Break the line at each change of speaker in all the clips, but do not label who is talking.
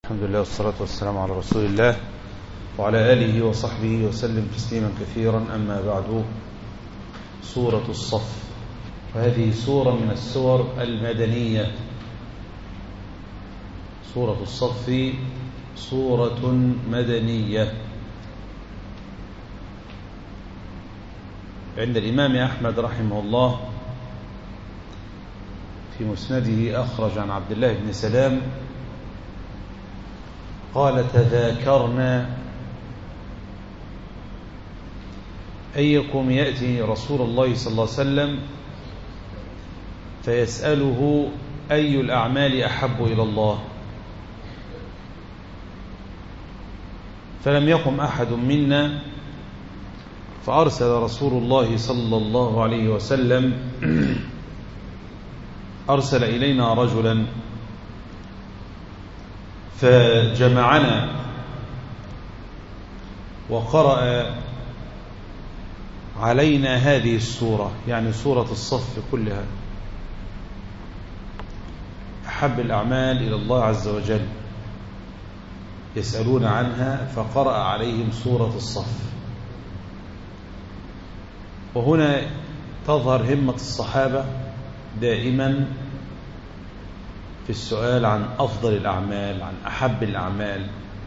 الحمد لله والصلاة والسلام على رسول الله وعلى آله وصحبه وسلم تسليما كثيرا أما بعد سورة الصف وهذه سورة من السور المدنية سورة الصف سورة مدنية عند الإمام أحمد رحمه الله في مسنده أخرج عن عبد الله بن سلام قال تذاكرنا أيكم يأتي رسول الله صلى الله عليه وسلم فيسأله أي الأعمال أحب إلى الله فلم يقم أحد منا فأرسل رسول الله صلى الله عليه وسلم أرسل إلينا رجلا فجمعنا وقرأ علينا هذه السورة يعني سورة الصف كلها أحب الأعمال إلى الله عز وجل يسألون عنها فقرأ عليهم سورة الصف وهنا تظهر همة الصحابة دائما في السؤال عن أفضل الأعمال عن أحب الأعمال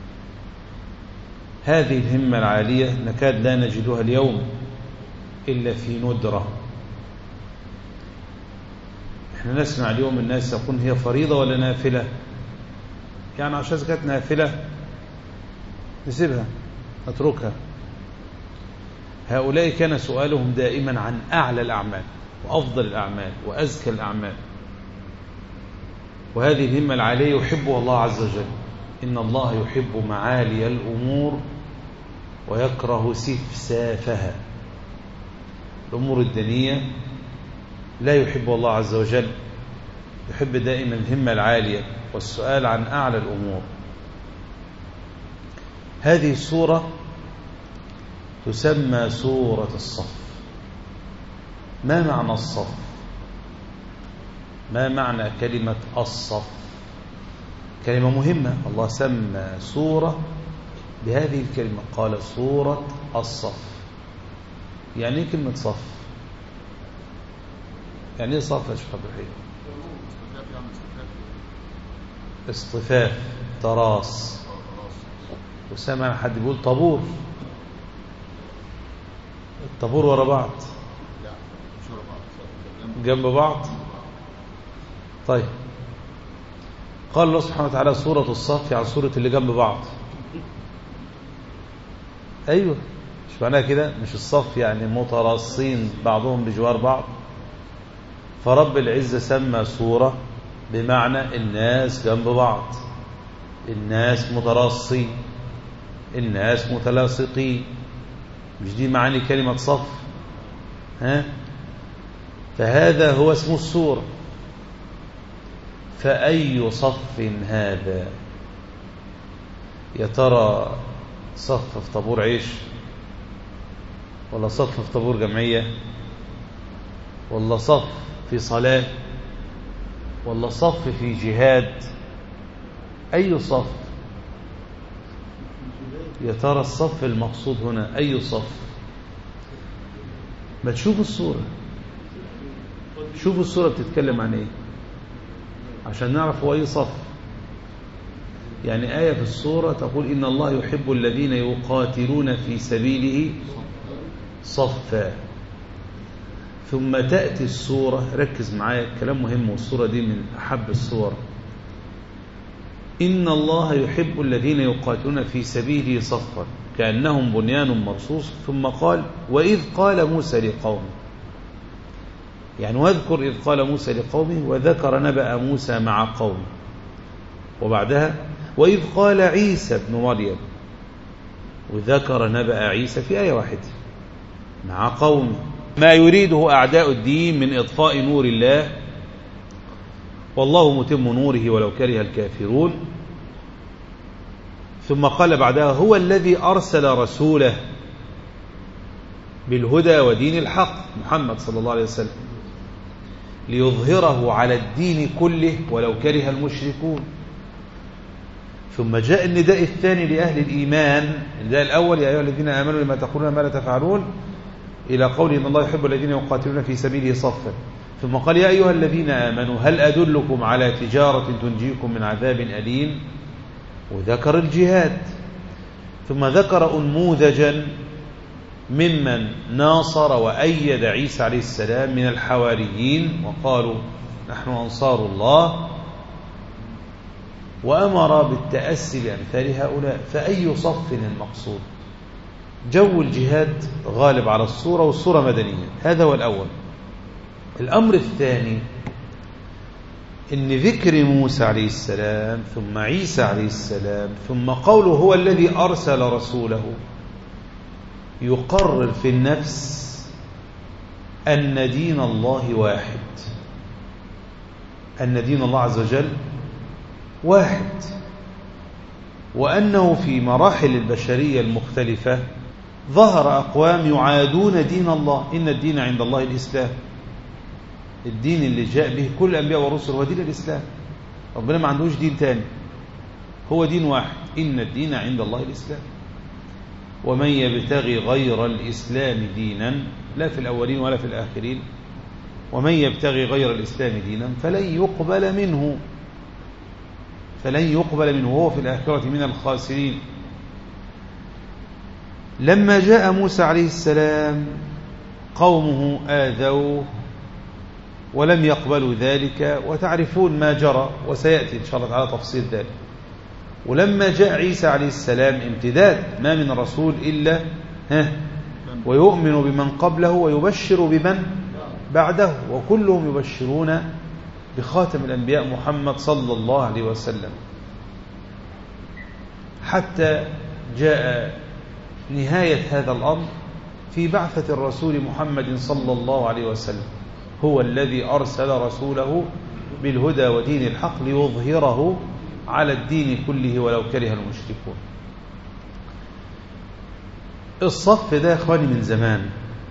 هذه الهمة العالية نكاد لا نجدها اليوم إلا في ندرة احنا نسمع اليوم الناس يقول هي فريضة ولا نافلة يعني عشان كانت نافلة نسيبها نتركها هؤلاء كان سؤالهم دائما عن أعلى الأعمال وأفضل الأعمال وأزكى الأعمال وهذه الهمة العالية يحبها الله عز وجل إن الله يحب معالي الأمور ويكره سفسافها الأمور الدنية لا يحب الله عز وجل يحب دائما الهمة العالية والسؤال عن أعلى الأمور هذه السورة تسمى سورة الصف ما معنى الصف ما معنى كلمة الصف كلمة مهمة الله سمى سورة بهذه الكلمة قال سورة الصف يعني ايه كلمة صف يعني ايه صف يا شيخ عبد الحليم اصطفاف تراص وسمع حد بيقول طابور الطابور ورا بعض جنب بعض طيب قال الله سبحانه وتعالى سورة الصف يعني سورة اللي جنب بعض أيوة مش معناها كده مش الصف يعني متراصين بعضهم بجوار بعض فرب العزة سمى سورة بمعنى الناس جنب بعض الناس متراصين الناس متلاصقين مش دي معاني كلمة صف ها فهذا هو اسم السورة فأي صف هذا يا ترى صف في طابور عيش ولا صف في طابور جمعية ولا صف في صلاة ولا صف في جهاد أي صف يا ترى الصف المقصود هنا أي صف ما تشوفوا الصورة شوفوا الصورة بتتكلم عن ايه عشان نعرف هو ايه صف يعني آية في الصورة تقول إن الله يحب الذين يقاتلون في سبيله صفا ثم تأتي الصورة ركز معايا كلام مهم والصورة دي من أحب الصور إن الله يحب الذين يقاتلون في سبيله صفا كأنهم بنيان مرصوص ثم قال وإذ قال موسى لقومه يعني واذكر إذ قال موسى لقومه وذكر نبأ موسى مع قومه وبعدها وإذ قال عيسى ابن مريم وذكر نبأ عيسى في آية واحدة مع قومه ما يريده أعداء الدين من إطفاء نور الله والله متم نوره ولو كره الكافرون ثم قال بعدها هو الذي أرسل رسوله بالهدى ودين الحق محمد صلى الله عليه وسلم ليظهره على الدين كله ولو كره المشركون ثم جاء النداء الثاني لأهل الإيمان النداء الأول يا أيها الذين آمنوا لما تقولون ما لا تفعلون إلى قول إن الله يحب الذين يقاتلون في سبيله صفا ثم قال يا أيها الذين آمنوا هل أدلكم على تجارة تنجيكم من عذاب أليم وذكر الجهاد ثم ذكر أنموذجا ممن ناصر وأيد عيسى عليه السلام من الحواريين وقالوا نحن أنصار الله وأمر بالتأسي بأمثال هؤلاء فأي صف المقصود جو الجهاد غالب على الصورة والصورة مدنية هذا هو الأول الأمر الثاني إن ذكر موسى عليه السلام ثم عيسى عليه السلام ثم قوله هو الذي أرسل رسوله يقرر في النفس أن دين الله واحد أن دين الله عز وجل واحد وأنه في مراحل البشرية المختلفة ظهر أقوام يعادون دين الله إن الدين عند الله الإسلام الدين اللي جاء به كل الأنبياء والرسل هو دين الإسلام ربنا ما عندوش دين تاني هو دين واحد إن الدين عند الله الإسلام ومن يبتغي غير الإسلام دينا لا في الأولين ولا في الآخرين ومن يبتغي غير الإسلام دينا فلن يقبل منه فلن يقبل منه وهو في الآخرة من الخاسرين لما جاء موسى عليه السلام قومه آذوه ولم يقبلوا ذلك وتعرفون ما جرى وسيأتي إن شاء الله تعالى تفصيل ذلك ولما جاء عيسى عليه السلام امتداد ما من رسول إلا ها ويؤمن بمن قبله ويبشر بمن بعده وكلهم يبشرون بخاتم الأنبياء محمد صلى الله عليه وسلم حتى جاء نهاية هذا الأمر في بعثة الرسول محمد صلى الله عليه وسلم هو الذي أرسل رسوله بالهدى ودين الحق ليظهره على الدين كله ولو كره المشركون الصف ده يا اخواني من زمان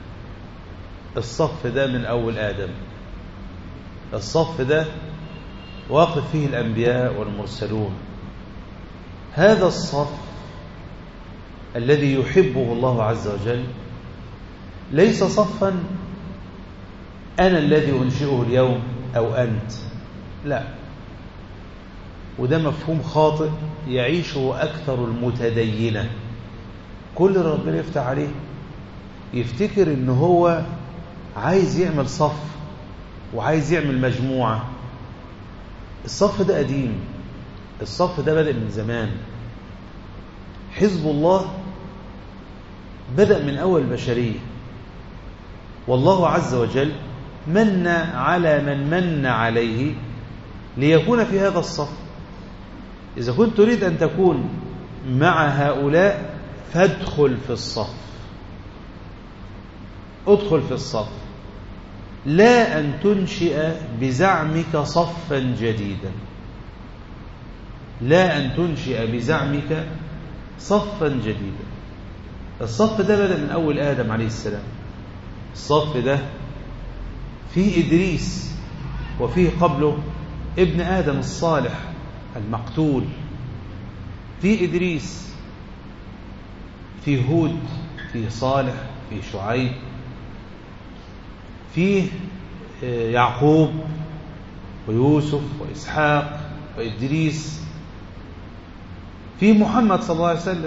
الصف ده من أول آدم الصف ده واقف فيه الأنبياء والمرسلون هذا الصف الذي يحبه الله عز وجل ليس صفا أنا الذي أنشئه اليوم أو أنت لا وده مفهوم خاطئ يعيشه أكثر المتدينة كل ربنا يفتح عليه يفتكر ان هو عايز يعمل صف وعايز يعمل مجموعة الصف ده قديم الصف ده بدأ من زمان حزب الله بدأ من أول البشرية والله عز وجل من على من من عليه ليكون في هذا الصف إذا كنت تريد أن تكون مع هؤلاء فادخل في الصف ادخل في الصف لا أن تنشئ بزعمك صفا جديدا لا أن تنشئ بزعمك صفا جديدا الصف ده بدأ من أول آدم عليه السلام الصف ده فيه إدريس وفيه قبله ابن آدم الصالح المقتول في إدريس في هود في صالح في شعيب فيه يعقوب ويوسف وإسحاق وإدريس في محمد صلى الله عليه وسلم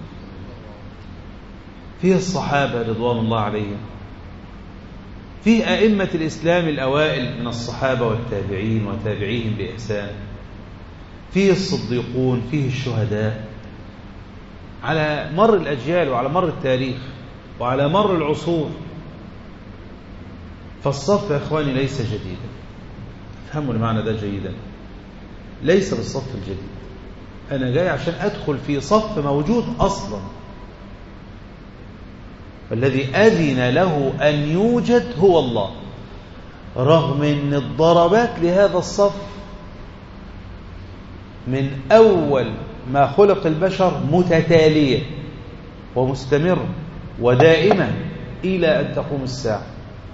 فيه الصحابة رضوان الله عليهم في أئمة الإسلام الأوائل من الصحابة والتابعين وتابعيهم بإحسان فيه الصديقون فيه الشهداء على مر الأجيال وعلى مر التاريخ وعلى مر العصور فالصف يا إخواني ليس جديدا فهموا المعنى ده جيدا ليس بالصف الجديد أنا جاي عشان أدخل في صف موجود أصلا والذي أذن له أن يوجد هو الله رغم أن الضربات لهذا الصف من أول ما خلق البشر متتالية ومستمرة ودائمة إلى أن تقوم الساعة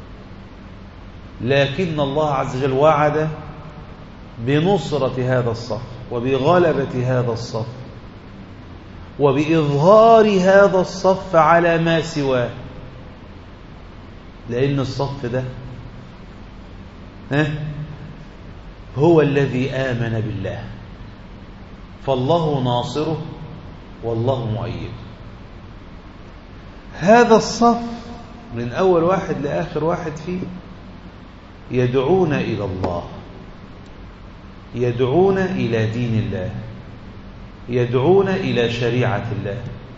لكن الله عز وجل وعد بنصرة هذا الصف وبغلبة هذا الصف وبإظهار هذا الصف على ما سواه لأن الصف ده ها هو الذي آمن بالله فالله ناصره والله مؤيده هذا الصف من أول واحد لآخر واحد فيه يدعون إلى الله يدعون إلى دين الله يدعون إلى شريعة الله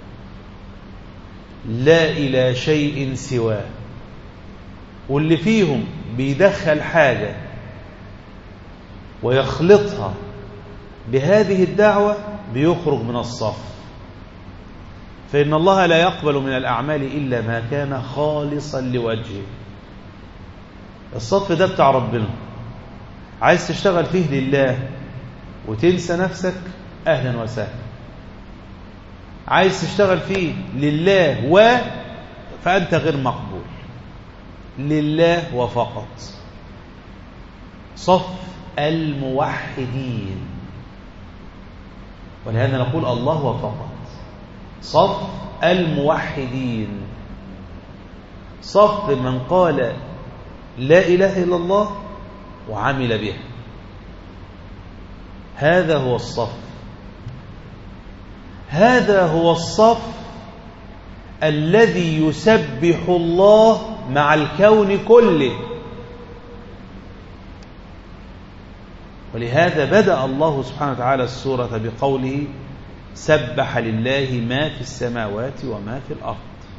لا إلى شيء سواه واللي فيهم بيدخل حاجة ويخلطها بهذه الدعوة بيخرج من الصف فإن الله لا يقبل من الأعمال إلا ما كان خالصا لوجهه الصف ده بتاع ربنا عايز تشتغل فيه لله وتنسى نفسك أهلا وسهلا عايز تشتغل فيه لله و فأنت غير مقبول لله وفقط صف الموحدين ولهذا نقول الله وفقط صف الموحدين صف من قال لا إله إلا الله وعمل بها هذا هو الصف هذا هو الصف الذي يسبح الله مع الكون كله ولهذا بدأ الله سبحانه وتعالى السورة بقوله سبح لله ما في السماوات وما في الأرض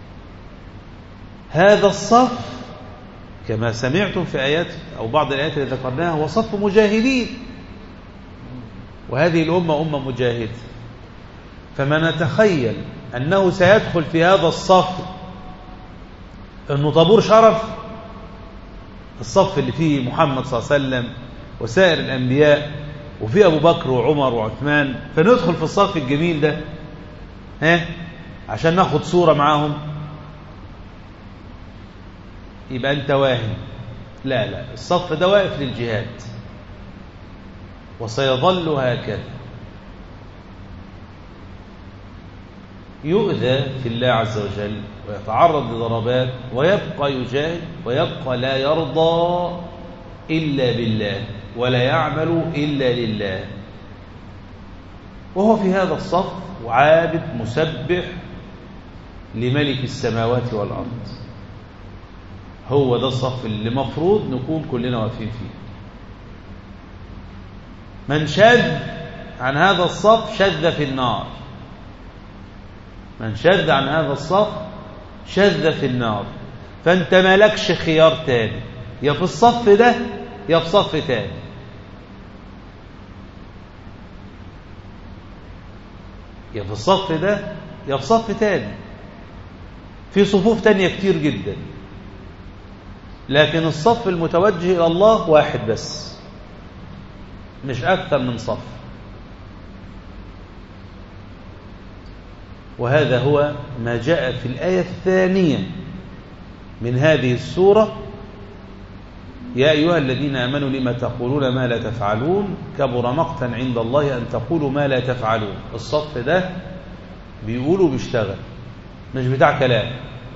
هذا الصف كما سمعتم في آيات أو بعض الآيات التي ذكرناها هو صف مجاهدين وهذه الأمة أمة مجاهدة فما نتخيل أنه سيدخل في هذا الصف أنه طابور شرف الصف اللي فيه محمد صلى الله عليه وسلم وسائر الأنبياء وفي أبو بكر وعمر وعثمان فندخل في الصف الجميل ده ها عشان ناخد صورة معاهم يبقى أنت واهم لا لا الصف ده واقف للجهاد وسيظل هكذا يؤذى في الله عز وجل ويتعرض لضربات ويبقى يجاهد ويبقى لا يرضى إلا بالله ولا يعمل إلا لله وهو في هذا الصف وعابد مسبح لملك السماوات والأرض هو ده الصف اللي مفروض نكون كلنا واقفين فيه من شذ عن هذا الصف شذ في النار من شذ عن هذا الصف شذ في النار فانت مالكش خيار تاني يا في الصف ده يا في صف تاني يا في الصف ده يا في صف تاني في صفوف تانية كتير جدا لكن الصف المتوجه إلى الله واحد بس مش أكثر من صف وهذا هو ما جاء في الآية الثانية من هذه السورة يا أيها الذين آمنوا لما تقولون ما لا تفعلون كبر مقتا عند الله أن تقولوا ما لا تفعلون الصف ده بيقولوا بيشتغل مش بتاع كلام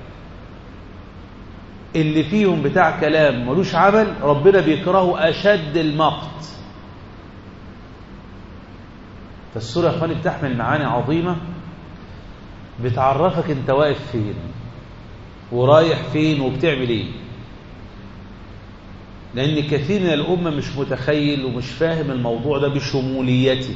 اللي فيهم بتاع كلام ملوش عمل ربنا بيكرهه أشد المقت فالسورة يا اخواني بتحمل معاني عظيمة بتعرفك انت واقف فين ورايح فين وبتعمل ايه لأن كثير من الأمة مش متخيل ومش فاهم الموضوع ده بشموليته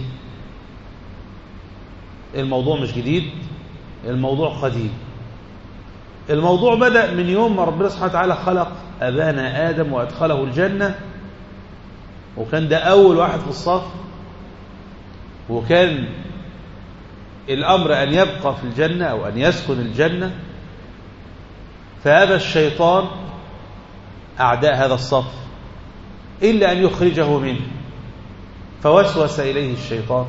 الموضوع مش جديد الموضوع قديم الموضوع بدأ من يوم ما ربنا سبحانه وتعالى خلق أبانا آدم وأدخله الجنة وكان ده أول واحد في الصف وكان الأمر أن يبقى في الجنة أو أن يسكن الجنة فأبى الشيطان أعداء هذا الصف إلا أن يخرجه منه فوسوس إليه الشيطان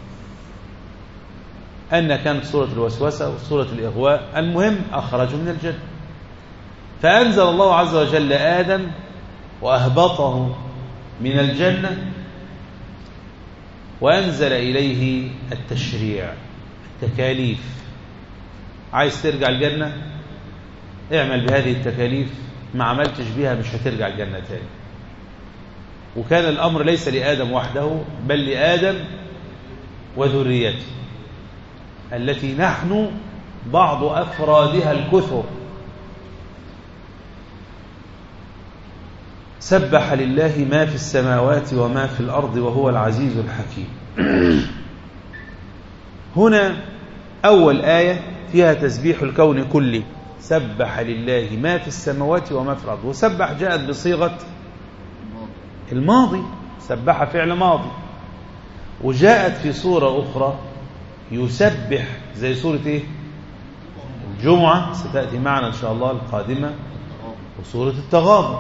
أن كانت سورة الوسوسة وسورة الإغواء المهم أخرجه من الجنة فأنزل الله عز وجل آدم وأهبطه من الجنة وأنزل إليه التشريع التكاليف عايز ترجع الجنة اعمل بهذه التكاليف ما عملتش بها مش هترجع الجنة تاني وكان الأمر ليس لآدم وحده بل لآدم وذريته التي نحن بعض أفرادها الكثر سبح لله ما في السماوات وما في الأرض وهو العزيز الحكيم هنا أول آية فيها تسبيح الكون كله سبح لله ما في السماوات وما في الأرض وسبح جاءت بصيغة الماضي سبح فعل ماضي وجاءت في صورة أخرى يسبح زي صورة إيه الجمعة ستأتي معنا إن شاء الله القادمة وصورة التغابن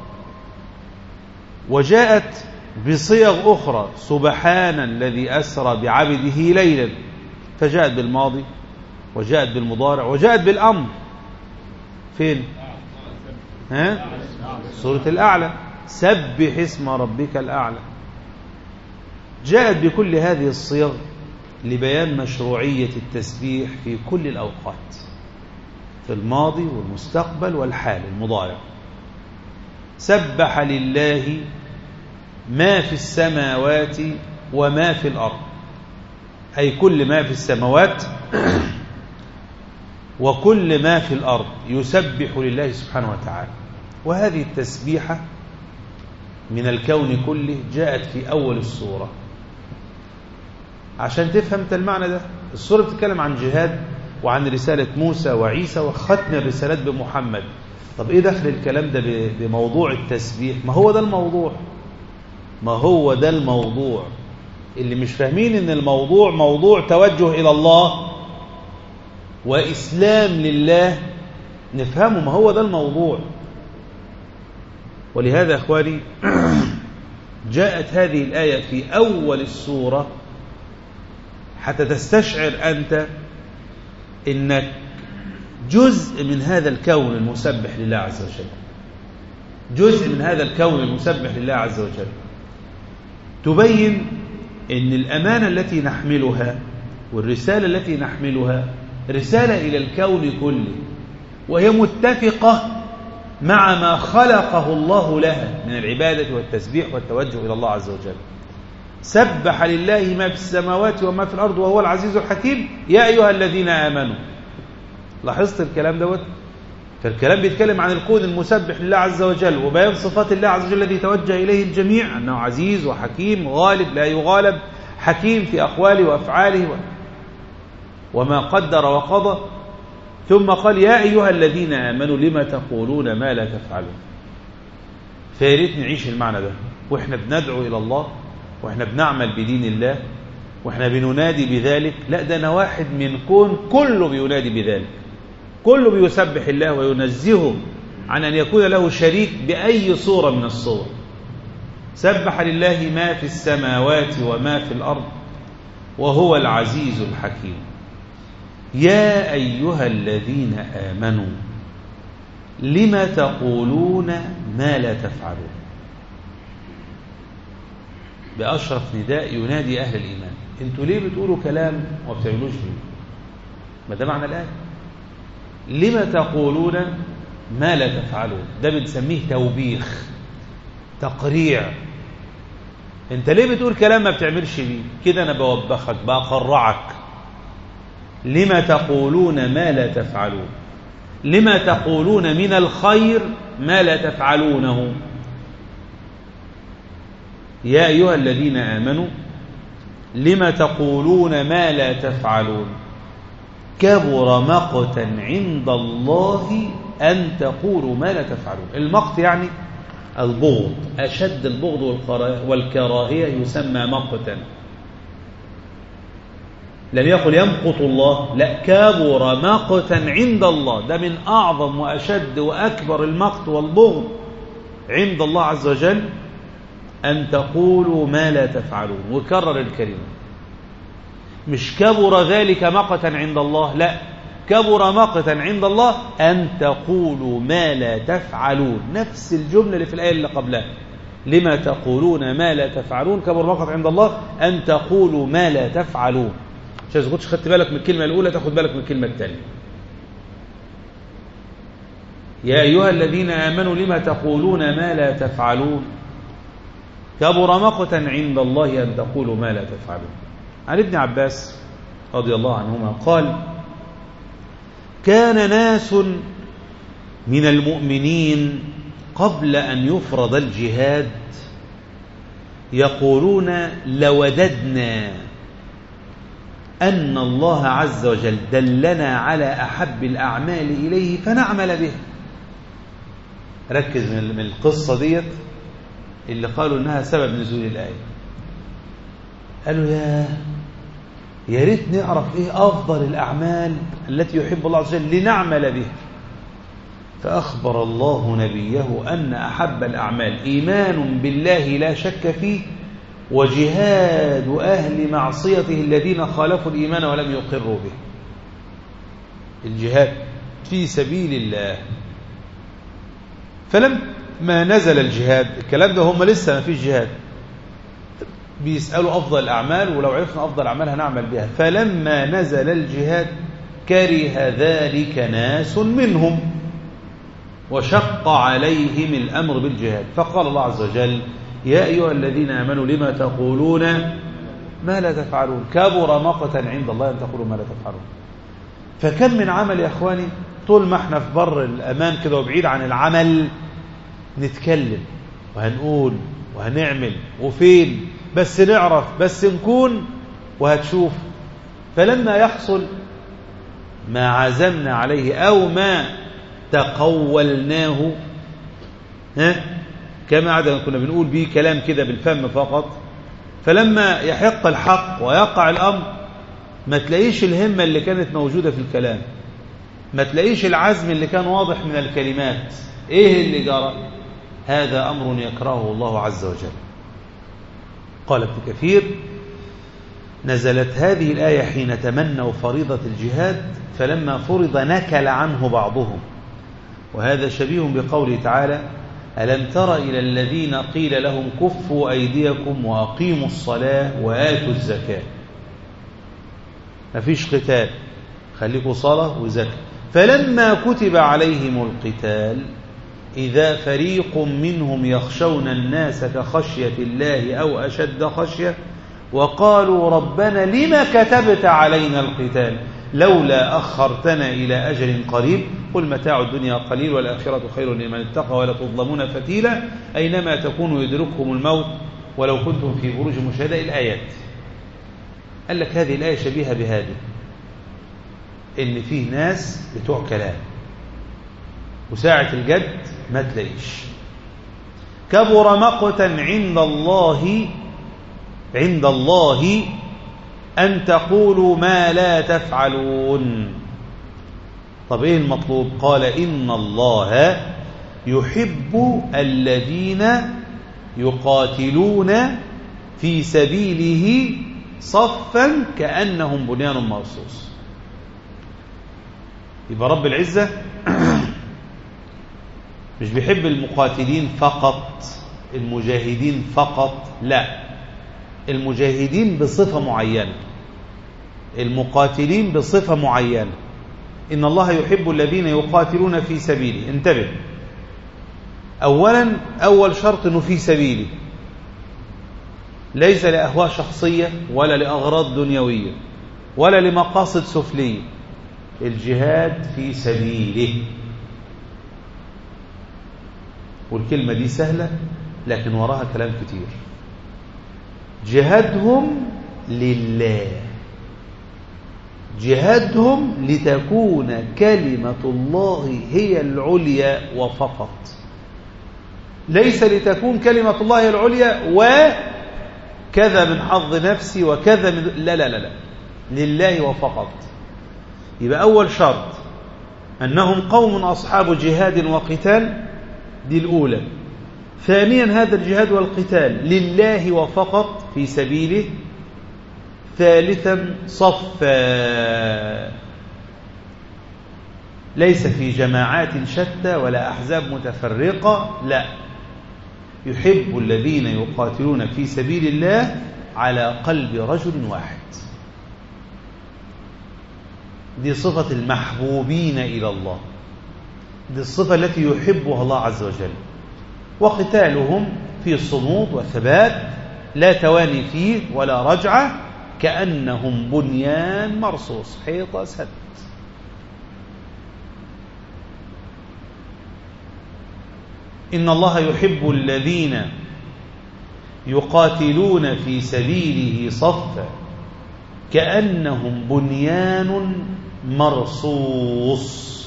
وجاءت بصيغ أخرى سبحان الذي أسرى بعبده ليلا فجاءت بالماضي وجاءت بالمضارع وجاءت بالأمر فين ها سورة الأعلى سبح اسم ربك الأعلى جاءت بكل هذه الصيغ لبيان مشروعية التسبيح في كل الأوقات في الماضي والمستقبل والحال المضارع سبح لله ما في السماوات وما في الأرض أي كل ما في السماوات وكل ما في الأرض يسبح لله سبحانه وتعالى وهذه التسبيحة من الكون كله جاءت في أول السورة عشان تفهم انت المعنى ده السورة بتتكلم عن جهاد وعن رسالة موسى وعيسى وختم الرسالات بمحمد طب ايه دخل الكلام ده بموضوع التسبيح ما هو ده الموضوع ما هو ده الموضوع اللي مش فاهمين ان الموضوع موضوع توجه الى الله واسلام لله نفهمه ما هو ده الموضوع ولهذا اخواني جاءت هذه الايه في اول السوره حتى تستشعر انت انك جزء من هذا الكون المسبح لله عز وجل جزء من هذا الكون المسبح لله عز وجل تبين ان الامانه التي نحملها والرساله التي نحملها رساله الى الكون كله وهي متفقه مع ما خلقه الله لها من العباده والتسبيح والتوجه الى الله عز وجل سبح لله ما في السماوات وما في الارض وهو العزيز الحكيم يا ايها الذين امنوا لاحظت الكلام دوت فالكلام بيتكلم عن الكون المسبح لله عز وجل وبيان صفات الله عز وجل الذي توجه إليه الجميع أنه عزيز وحكيم غالب لا يغالب حكيم في أقواله وأفعاله وما قدر وقضى ثم قال يا أيها الذين آمنوا لما تقولون ما لا تفعلون فياريت نعيش المعنى ده وإحنا بندعو إلى الله وإحنا بنعمل بدين الله وإحنا بننادي بذلك لا ده أنا واحد من كون كله بينادي بذلك كله بيسبح الله وينزهه عن أن يكون له شريك بأي صورة من الصور سبح لله ما في السماوات وما في الأرض وهو العزيز الحكيم يا أيها الذين آمنوا لم تقولون ما لا تفعلون بأشرف نداء ينادي أهل الإيمان انتوا ليه بتقولوا كلام وما بتعملوش فيه ما ده معنى الآية لما تقولون ما لا تفعلون ده بنسميه توبيخ تقريع انت ليه بتقول كلام ما بتعملش بيه كده انا بوبخك بقرعك لما تقولون ما لا تفعلون لما تقولون من الخير ما لا تفعلونه يا ايها الذين امنوا لما تقولون ما لا تفعلون كبر مقتا عند الله أن تقولوا ما لا تفعلون المقت يعني البغض أشد البغض والكراهية يسمى مقتا لم يقل يمقت الله لا كبر مقتا عند الله ده من أعظم وأشد وأكبر المقت والبغض عند الله عز وجل أن تقولوا ما لا تفعلون وكرر الكلمة مش كبر ذلك مقتا عند الله لا كبر مقتا عند الله أن تقولوا ما لا تفعلون نفس الجملة اللي في الآية اللي قبلها لما تقولون ما لا تفعلون كبر مقتا عند الله أن تقولوا ما لا تفعلون عشان إذا كنتش خدت بالك من الكلمة الأولى تاخد بالك من الكلمة الثانية يا أيها الذين آمنوا لما تقولون ما لا تفعلون كبر مقتا عند الله أن تقولوا ما لا تفعلون عن ابن عباس رضي الله عنهما قال كان ناس من المؤمنين قبل أن يفرض الجهاد يقولون لوددنا أن الله عز وجل دلنا على أحب الأعمال إليه فنعمل به ركز من القصة ديت اللي قالوا إنها سبب نزول الآية قالوا يا يا ريت نعرف إيه أفضل الأعمال التي يحب الله عز وجل لنعمل بها فأخبر الله نبيه أن أحب الأعمال إيمان بالله لا شك فيه وجهاد أهل معصيته الذين خالفوا الإيمان ولم يقروا به الجهاد في سبيل الله فلما نزل الجهاد الكلام ده هم لسه ما فيش جهاد بيسألوا أفضل الأعمال ولو عرفنا أفضل الأعمال هنعمل بها فلما نزل الجهاد كره ذلك ناس منهم وشق عليهم الأمر بالجهاد فقال الله عز وجل يا أيها الذين آمنوا لما تقولون ما لا تفعلون كبر مقتا عند الله أن تقولوا ما لا تفعلون فكم من عمل يا أخواني طول ما احنا في بر الأمان كده وبعيد عن العمل نتكلم وهنقول وهنعمل وفين بس نعرف بس نكون وهتشوف فلما يحصل ما عزمنا عليه أو ما تقولناه ها كما عادة كنا بنقول به كلام كده بالفم فقط فلما يحق الحق ويقع الأمر ما تلاقيش الهمة اللي كانت موجودة في الكلام ما تلاقيش العزم اللي كان واضح من الكلمات ايه اللي جرى هذا أمر يكرهه الله عز وجل قال ابن كثير نزلت هذه الآية حين تمنوا فريضة الجهاد فلما فرض نكل عنه بعضهم وهذا شبيه بقوله تعالى ألم تر إلى الذين قيل لهم كفوا أيديكم وأقيموا الصلاة وآتوا الزكاة مفيش قتال خليكوا صلاة وزكاة فلما كتب عليهم القتال إذا فريق منهم يخشون الناس كخشية الله أو أشد خشية وقالوا ربنا لما كتبت علينا القتال لولا أخرتنا إلى أجل قريب قل متاع الدنيا قليل والآخرة خير لمن اتقى ولا تظلمون فتيلا أينما تكونوا يدرككم الموت ولو كنتم في بروج مشاهدة الآيات قال لك هذه الآية شبيهة بهذه إن فيه ناس بتوع كلام وساعة الجد ما تلاقيش كبر مقتا عند الله عند الله أن تقولوا ما لا تفعلون طب إيه المطلوب قال إن الله يحب الذين يقاتلون في سبيله صفا كأنهم بنيان مرصوص يبقى رب العزة مش بيحب المقاتلين فقط المجاهدين فقط لا المجاهدين بصفة معينة المقاتلين بصفة معينة إن الله يحب الذين يقاتلون في سبيله انتبه أولا أول شرط أنه في سبيله ليس لأهواء شخصية ولا لأغراض دنيوية ولا لمقاصد سفلية الجهاد في سبيله والكلمة دي سهلة لكن وراها كلام كتير جهادهم لله جهادهم لتكون كلمة الله هي العليا وفقط ليس لتكون كلمة الله هي العليا وكذا من حظ نفسي وكذا من لا لا لا لا لله وفقط يبقى أول شرط أنهم قوم أصحاب جهاد وقتال دي الأولى ثانيا هذا الجهاد والقتال لله وفقط في سبيله ثالثا صفا ليس في جماعات شتى ولا أحزاب متفرقة لا يحب الذين يقاتلون في سبيل الله على قلب رجل واحد دي صفة المحبوبين إلى الله دي الصفة التي يحبها الله عز وجل وقتالهم في صمود وثبات لا تواني فيه ولا رجعة كأنهم بنيان مرصوص حيطة سد إن الله يحب الذين يقاتلون في سبيله صفا كأنهم بنيان مرصوص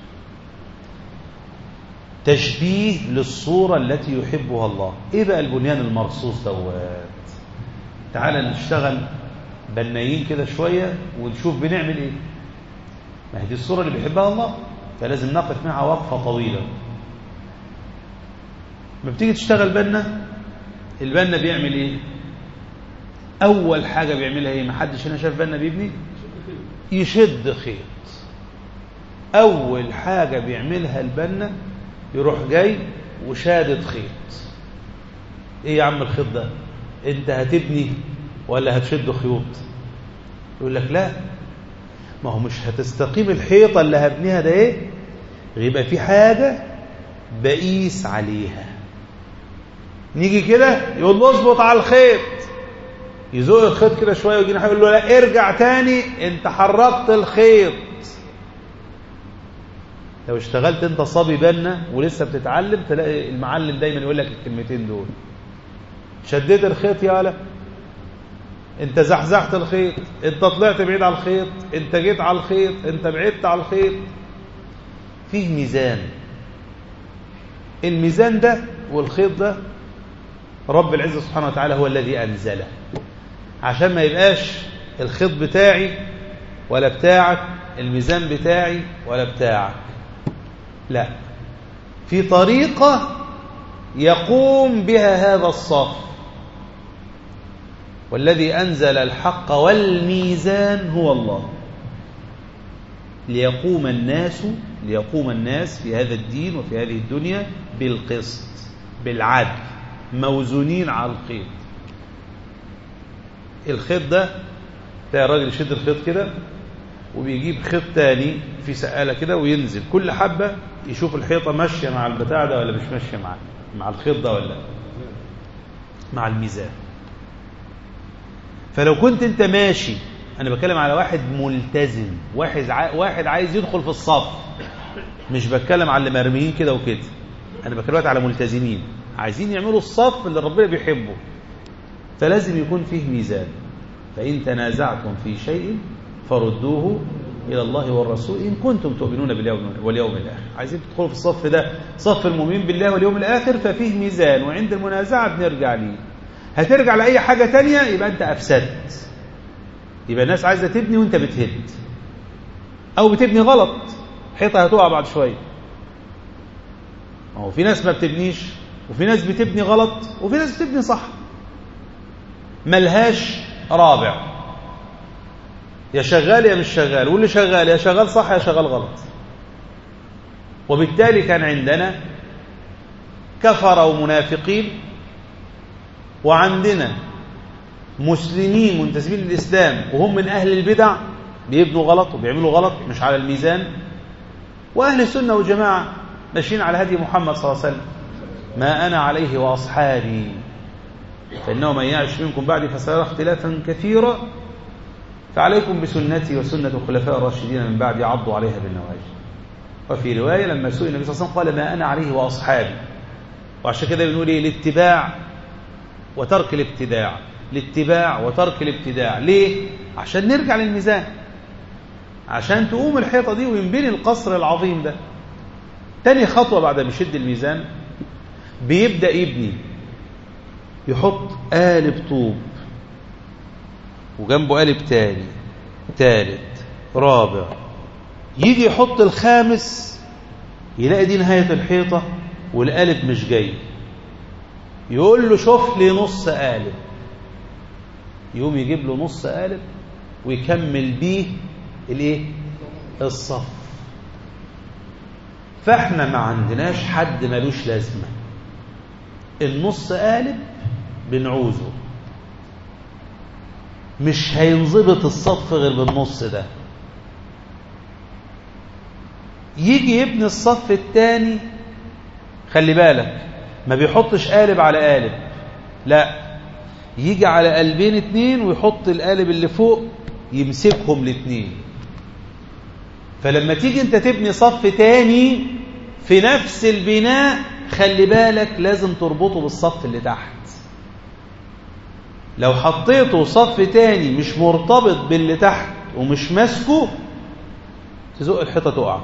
تشبيه للصورة التي يحبها الله ايه بقى البنيان المرصوص دوات تعال نشتغل بنايين كده شوية ونشوف بنعمل ايه ما هي دي الصورة اللي بيحبها الله فلازم نقف معها وقفة طويلة ما بتيجي تشتغل بنا البنا بيعمل ايه اول حاجة بيعملها ايه ما حدش هنا شاف بنا بيبني يشد خيط اول حاجة بيعملها البنا يروح جاي وشادد خيط ايه يا عم الخيط ده انت هتبني ولا هتشد خيوط يقول لك لا ما هو مش هتستقيم الحيطة اللي هبنيها ده ايه يبقى في حاجة بقيس عليها نيجي كده يقول له اظبط على الخيط يزوق الخيط كده شويه ويجي يقول له لا ارجع تاني انت حركت الخيط لو اشتغلت انت صبي بنا ولسه بتتعلم تلاقي المعلم دايما يقول لك الكلمتين دول شديت الخيط يا لا انت زحزحت الخيط انت طلعت بعيد على الخيط انت جيت على الخيط انت بعدت على الخيط فيه ميزان الميزان ده والخيط ده رب العزة سبحانه وتعالى هو الذي أنزله عشان ما يبقاش الخيط بتاعي ولا بتاعك الميزان بتاعي ولا بتاعك لا في طريقة يقوم بها هذا الصف والذي أنزل الحق والميزان هو الله ليقوم الناس ليقوم الناس في هذا الدين وفي هذه الدنيا بالقسط بالعدل موزونين على الخيط الخيط ده تلاقي الراجل يشد الخيط كده وبيجيب خيط تاني في سقاله كده وينزل كل حبه يشوف الحيطه ماشيه مع البتاع ده ولا مش ماشيه مع مع الخيط ده ولا مع الميزان فلو كنت انت ماشي انا بتكلم على واحد ملتزم واحد ع... واحد عايز يدخل في الصف مش بتكلم على اللي مرميين كده وكده انا بتكلم على ملتزمين عايزين يعملوا الصف اللي ربنا بيحبه فلازم يكون فيه ميزان فإن تنازعتم في شيء فردوه إلى الله والرسول إن كنتم تؤمنون باليوم واليوم الآخر عايزين تدخلوا في الصف ده صف المؤمنين بالله واليوم الآخر ففيه ميزان وعند المنازعة بنرجع ليه هترجع لأي حاجة تانية يبقى أنت أفسدت يبقى الناس عايزة تبني وأنت بتهد أو بتبني غلط حيطة هتقع بعد شوية هو في ناس ما بتبنيش وفي ناس بتبني غلط وفي ناس بتبني صح ملهاش رابع يا شغال يا مش شغال واللي شغال يا شغال صح يا شغال غلط وبالتالي كان عندنا كفر ومنافقين وعندنا مسلمين منتسبين للإسلام وهم من أهل البدع بيبنوا غلط وبيعملوا غلط مش على الميزان وأهل السنة والجماعة ماشيين على هدي محمد صلى الله عليه وسلم ما أنا عليه وأصحابي فإنه من يعش منكم بعدي فسيرى اختلافا كثيرا فعليكم بسنتي وسنة الخلفاء الراشدين من بعد عضوا عليها بالنواجذ وفي رواية لما سئل النبي صلى الله عليه وسلم قال ما أنا عليه وأصحابي وعشان كده بنقول إيه الاتباع وترك الابتداع الاتباع وترك الابتداع ليه؟ عشان نرجع للميزان عشان تقوم الحيطة دي وينبني القصر العظيم ده تاني خطوة بعد ما يشد الميزان بيبدأ يبني يحط قالب طوب وجنبه قالب تاني تالت رابع يجي يحط الخامس يلاقي دي نهاية الحيطة والقالب مش جاي يقول له شوف لي نص قالب يقوم يجيب له نص قالب ويكمل بيه الايه الصف فاحنا ما عندناش حد ملوش لازمه النص قالب بنعوزه مش هينضبط الصف غير بالنص ده يجي يبني الصف الثاني خلي بالك ما بيحطش قالب على قالب لا يجي على قلبين اتنين ويحط القالب اللي فوق يمسكهم الاتنين فلما تيجي انت تبني صف تاني في نفس البناء خلي بالك لازم تربطه بالصف اللي تحت لو حطيته صف تاني مش مرتبط باللي تحت ومش ماسكه تزق الحيطة تقع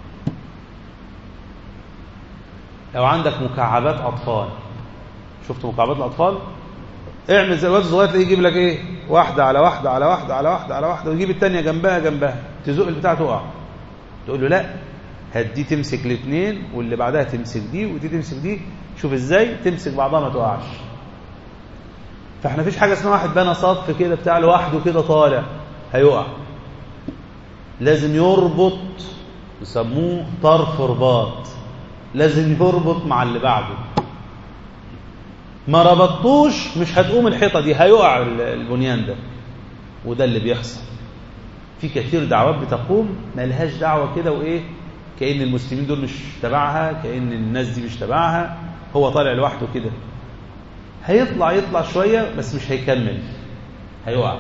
لو عندك مكعبات أطفال شفت مكعبات الأطفال اعمل زي الواد الصغير تلاقيه يجيب لك ايه واحدة على واحدة على واحدة على واحدة على واحدة ويجيب التانية جنبها جنبها تزق البتاع تقع تقول له لا هات دي تمسك الاثنين واللي بعدها تمسك دي ودي تمسك دي شوف ازاي تمسك بعضها ما تقعش فاحنا فيش حاجة اسمها واحد بنى صف كده بتاع لوحده كده طالع هيقع لازم يربط يسموه طرف رباط لازم يربط مع اللي بعده ما ربطتوش مش هتقوم الحيطة دي هيقع البنيان ده وده اللي بيحصل في كثير دعوات بتقوم ملهاش دعوة كده وإيه كأن المسلمين دول مش تبعها كأن الناس دي مش تبعها هو طالع لوحده كده هيطلع يطلع شوية بس مش هيكمل هيقع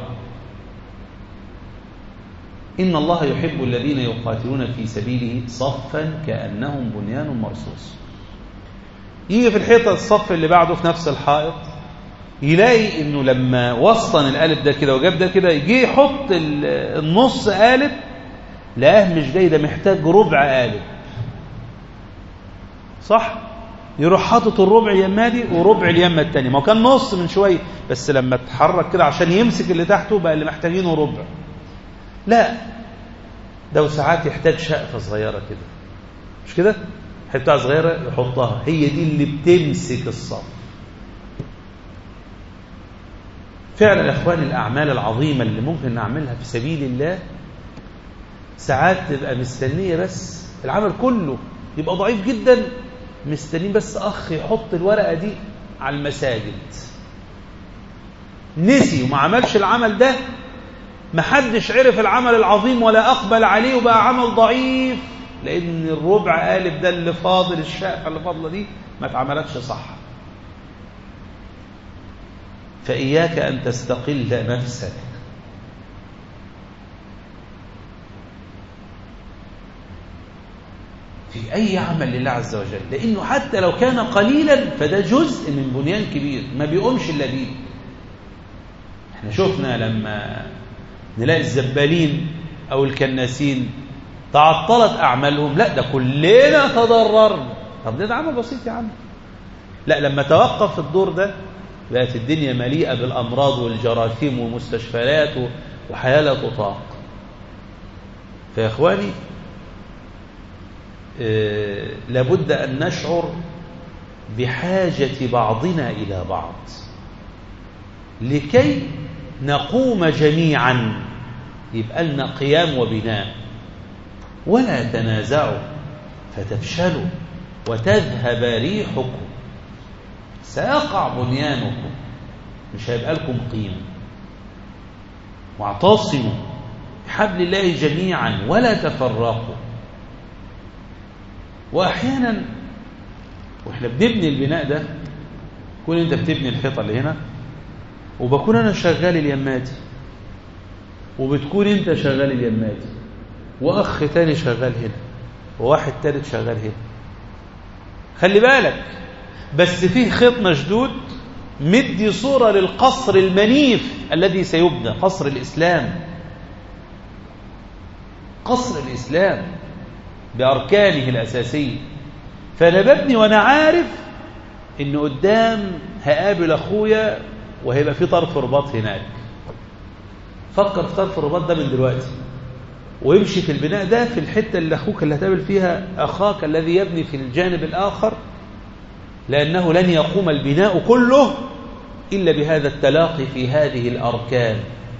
إن الله يحب الذين يقاتلون في سبيله صفا كأنهم بنيان مرصوص يجي في الحيطة الصف اللي بعده في نفس الحائط يلاقي انه لما وصن القالب ده كده وجاب ده كده يجي يحط النص قالب لقاه مش جاي ده محتاج ربع قالب صح يروح حاطط الربع اليمه دي وربع اليمه الثانيه ما هو كان نص من شويه بس لما اتحرك كده عشان يمسك اللي تحته بقى اللي محتاجينه ربع لا ده وساعات يحتاج شقفه صغيره كده مش كده حته صغيره يحطها هي دي اللي بتمسك الصف فعلا يا اخواني الاعمال العظيمه اللي ممكن نعملها في سبيل الله ساعات تبقى مستنيه بس العمل كله يبقى ضعيف جدا مستنيين بس اخ يحط الورقه دي على المساجد نسي وما عملش العمل ده محدش عرف العمل العظيم ولا اقبل عليه وبقى عمل ضعيف لان الربع قالب ده اللي فاضل الشقفه اللي فاضله دي ما اتعملتش صح فإياك أن تستقل نفسك في أي عمل لله عز وجل لأنه حتى لو كان قليلا فده جزء من بنيان كبير ما بيقومش إلا بيه احنا شفنا لما نلاقي الزبالين أو الكناسين تعطلت أعمالهم لا ده كلنا تضررنا طب ده, ده عمل بسيط يا عم لا لما توقف الدور ده بقت الدنيا مليئة بالأمراض والجراثيم والمستشفيات وحياة لا تطاق فيا إخواني آه لابد أن نشعر بحاجة بعضنا إلى بعض لكي نقوم جميعا يبقى لنا قيام وبناء ولا تنازعوا فتفشلوا وتذهب ريحكم سيقع بنيانكم مش هيبقى لكم قيمة واعتصموا بحبل الله جميعا ولا تفرقوا وأحيانا واحنا بنبني البناء ده كون انت بتبني الحيطة اللي هنا وبكون انا شغال اليماتي وبتكون انت شغال اليماتي واخ تاني شغال هنا وواحد تالت شغال هنا خلي بالك بس فيه خيط مشدود مدي صورة للقصر المنيف الذي سيبنى قصر الإسلام قصر الإسلام بأركانه الأساسية فأنا ببني وأنا عارف إن قدام هقابل أخويا وهيبقى في طرف رباط هناك فكر في طرف الرباط ده من دلوقتي ويمشي في البناء ده في الحتة اللي أخوك اللي هتقابل فيها أخاك الذي يبني في الجانب الآخر لأنه لن يقوم البناء كله إلا بهذا التلاقي في هذه الأركان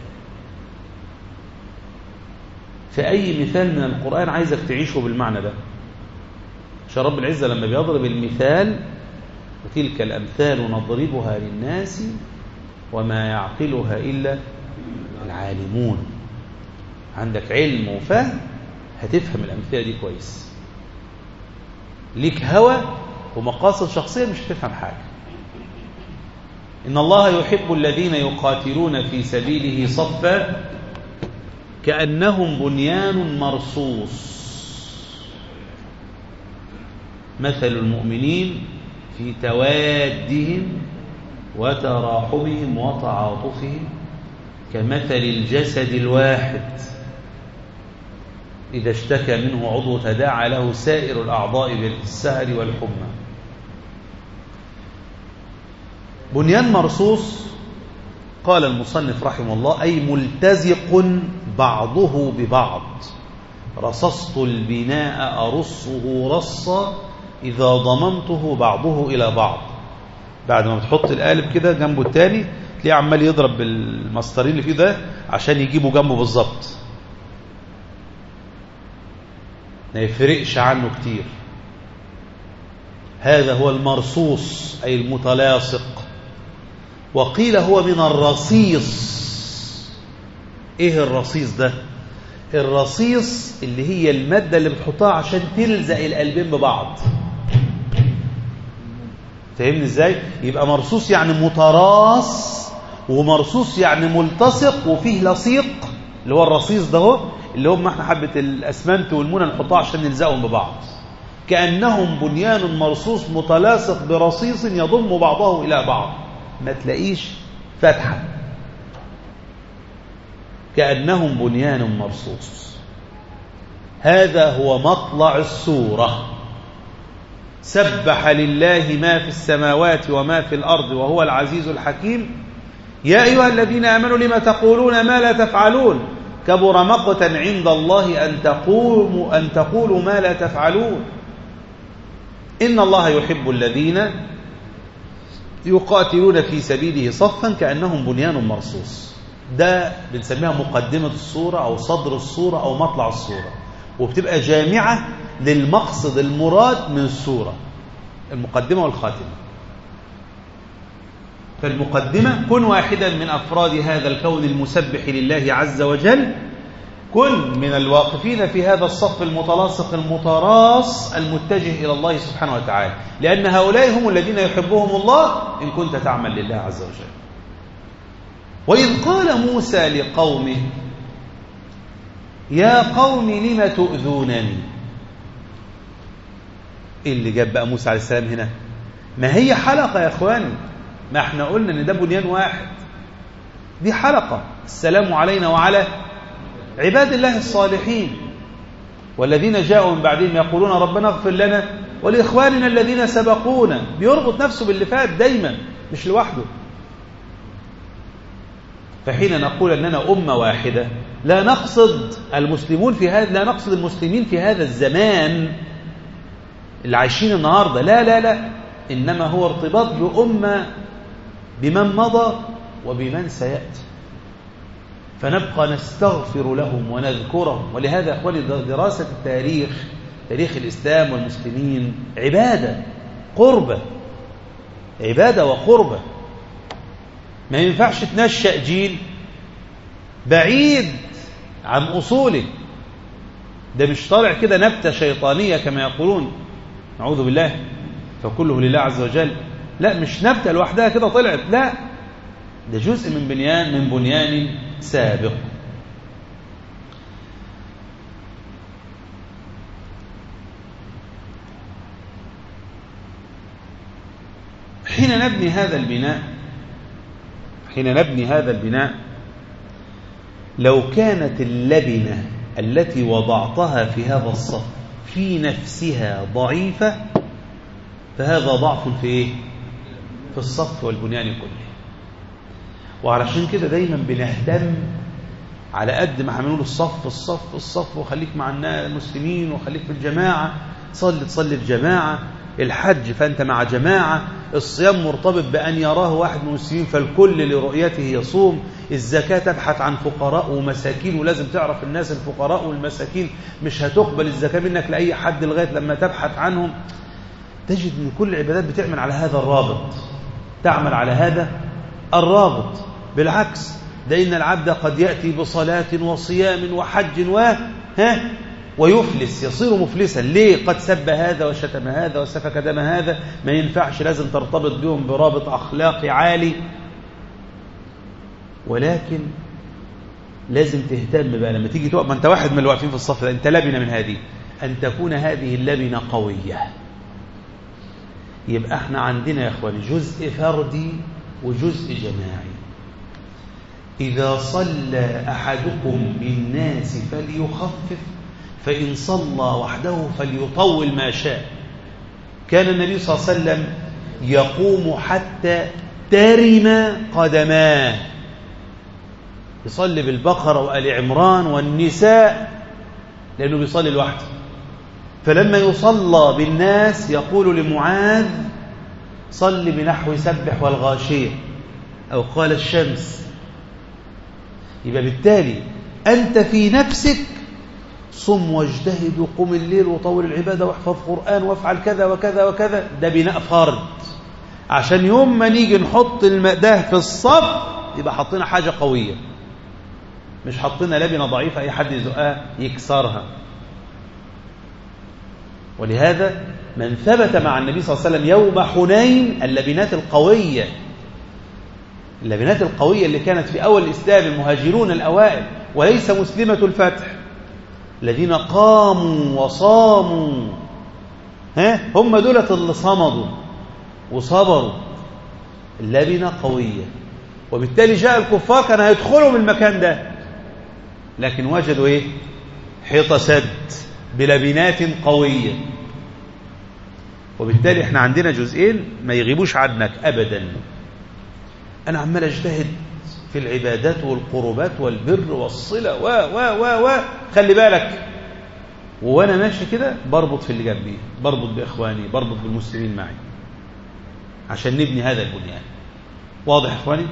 فأي مثال من القرآن عايزك تعيشه بالمعنى ده عشان رب العزة لما بيضرب المثال وتلك الأمثال نضربها للناس وما يعقلها إلا العالمون عندك علم وفهم هتفهم الأمثلة دي كويس ليك هوى ومقاصد شخصية مش هتفهم حاجة إن الله يحب الذين يقاتلون في سبيله صفا كأنهم بنيان مرصوص مثل المؤمنين في توادهم وتراحمهم وتعاطفهم كمثل الجسد الواحد إذا اشتكى منه عضو تداعى له سائر الأعضاء بالسهر والحمى بنيان مرصوص قال المصنف رحمه الله أي ملتزق بعضه ببعض رصصت البناء أرصه رصا إذا ضممته بعضه إلى بعض بعد ما بتحط القالب كده جنبه التاني تلاقيه عمال يضرب بالمسطرين اللي فيه ده عشان يجيبه جنبه بالظبط ما يفرقش عنه كتير هذا هو المرصوص أي المتلاصق وقيل هو من الرصيص ايه الرصيص ده الرصيص اللي هي المادة اللي بتحطها عشان تلزق القلبين ببعض فاهمني ازاي يبقى مرصوص يعني متراص ومرصوص يعني ملتصق وفيه لصيق اللي هو الرصيص ده هو اللي هم احنا حبة الاسمنت والمونة نحطها عشان نلزقهم ببعض كأنهم بنيان مرصوص متلاصق برصيص يضم بعضه إلى بعض ما تلاقيش فتحة كأنهم بنيان مرصوص هذا هو مطلع السورة سبح لله ما في السماوات وما في الأرض وهو العزيز الحكيم يا أيها الذين آمنوا لما تقولون ما لا تفعلون كبر مقتا عند الله أن تقولوا, أن تقولوا ما لا تفعلون إن الله يحب الذين يقاتلون في سبيله صفا كأنهم بنيان مرصوص ده بنسميها مقدمة الصورة أو صدر الصورة أو مطلع الصورة وبتبقى جامعة للمقصد المراد من الصورة المقدمة والخاتمة فالمقدمة كن واحدا من أفراد هذا الكون المسبح لله عز وجل كن من الواقفين في هذا الصف المتلاصق المتراص المتجه إلى الله سبحانه وتعالى لأن هؤلاء هم الذين يحبهم الله إن كنت تعمل لله عز وجل وإذ قال موسى لقومه يا قوم لم تؤذونني إيه اللي جاب بقى موسى عليه السلام هنا ما هي حلقة يا إخواني ما احنا قلنا ان ده بنيان واحد دي حلقة السلام علينا وعلى عباد الله الصالحين والذين جاءوا من بعدهم يقولون ربنا اغفر لنا ولإخواننا الذين سبقونا بيربط نفسه باللي فات دايما مش لوحده فحين نقول أننا أمة واحدة لا نقصد المسلمون في هذا لا نقصد المسلمين في هذا الزمان اللي عايشين النهاردة لا لا لا إنما هو ارتباط بأمة بمن مضى وبمن سيأتي فنبقى نستغفر لهم ونذكرهم ولهذا أخواني دراسة التاريخ تاريخ الإسلام والمسلمين عبادة قربة عبادة وقربة ما ينفعش تنشأ جيل بعيد عن أصوله ده مش طالع كده نبتة شيطانية كما يقولون نعوذ بالله فكله لله عز وجل لا مش نبتة لوحدها كده طلعت لا ده جزء من بنيان من بنيان سابق حين نبني هذا البناء حين نبني هذا البناء لو كانت اللبنة التي وضعتها في هذا الصف في نفسها ضعيفة فهذا ضعف في ايه في الصف والبنيان كله وعلشان كده دايما بنهتم على قد ما هنقول الصف الصف الصف وخليك مع المسلمين وخليك في الجماعة تصلي تصلي في جماعة الحج فأنت مع جماعة الصيام مرتبط بأن يراه واحد من المسلمين فالكل لرؤيته يصوم الزكاة تبحث عن فقراء ومساكين ولازم تعرف الناس الفقراء والمساكين مش هتقبل الزكاة منك لأي حد لغاية لما تبحث عنهم تجد أن كل العبادات بتعمل على هذا الرابط تعمل على هذا الرابط بالعكس ده إن العبد قد يأتي بصلاة وصيام وحج و ها ويفلس يصير مفلسا ليه قد سب هذا وشتم هذا وسفك دم هذا ما ينفعش لازم ترتبط بهم برابط أخلاقي عالي ولكن لازم تهتم بقى لما تيجي تقف ما انت واحد من اللي واقفين في الصف ده انت لبنه من هذه ان تكون هذه اللبنه قويه يبقى احنا عندنا يا اخواني جزء فردي وجزء جماعي اذا صلى احدكم بالناس فليخفف فان صلى وحده فليطول ما شاء كان النبي صلى الله عليه وسلم يقوم حتى ترم قدماه يصلي بالبقرة وآل عمران والنساء لأنه بيصلي لوحده فلما يصلى بالناس يقول لمعاذ صل بنحو سبح والغاشية أو قال الشمس يبقى بالتالي أنت في نفسك صم واجتهد وقم الليل وطول العبادة واحفظ قرآن وافعل كذا وكذا وكذا ده بناء فرد عشان يوم ما نيجي نحط المأده في الصف يبقى حطينا حاجة قوية مش حطينا لبنة ضعيفة أي حد يزقها يكسرها ولهذا من ثبت مع النبي صلى الله عليه وسلم يوم حنين اللبنات القوية اللبنات القوية اللي كانت في أول الإسلام المهاجرون الأوائل وليس مسلمة الفتح الذين قاموا وصاموا ها هم دولة اللي صمدوا وصبروا اللبنة قوية وبالتالي جاء الكفار كانوا هيدخلوا من المكان ده لكن وجدوا ايه حيطة سد بلبنات قوية وبالتالي احنا عندنا جزئين ما يغيبوش عنك ابدا انا عمال اجتهد في العبادات والقربات والبر والصلة و و و و خلي بالك وانا ماشي كده بربط في اللي جنبي بربط باخواني بربط بالمسلمين معي عشان نبني هذا البنيان واضح يا اخواني